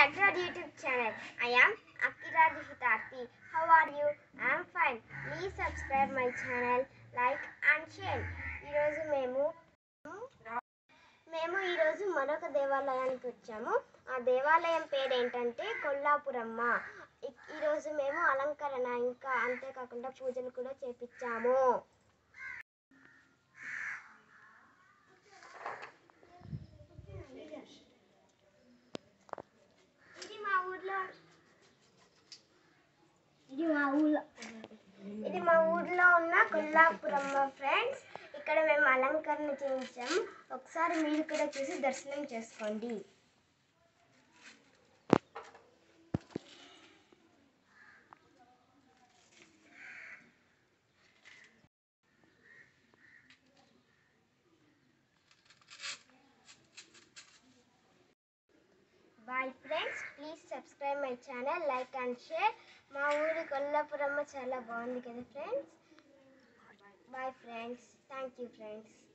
back to our YouTube channel. I am Akira Hitarthi. How are you? I am fine. Please subscribe my channel, like and share. ఈరోజు మేము మేము ఈరోజు మరొక దేవాలయానికి వచ్చాము ఆ దేవాలయం పేరు ఏంటంటే కొల్లాపురమ్మ ఇ- ఈరోజు మేము అలంకరణ ఇంకా అంతేకాకుండా పూజలు కూడా చేపించాము ఇది మా ఊర్లో ఇది మా ఊర్లో ఇది మా ఊర్లో ఉన్న కొల్లాపురమ్మ ఫ్రెండ్స్ ఇక్కడ మేము అలంకరణ చేయించాము ఒకసారి మీరు కూడా చూసి దర్శనం చేసుకోండి bye friends please subscribe my channel like and share మా ఊరి కొల్లాపురమ్మ చాలా బాగుంది కదా friends bye friends thank you friends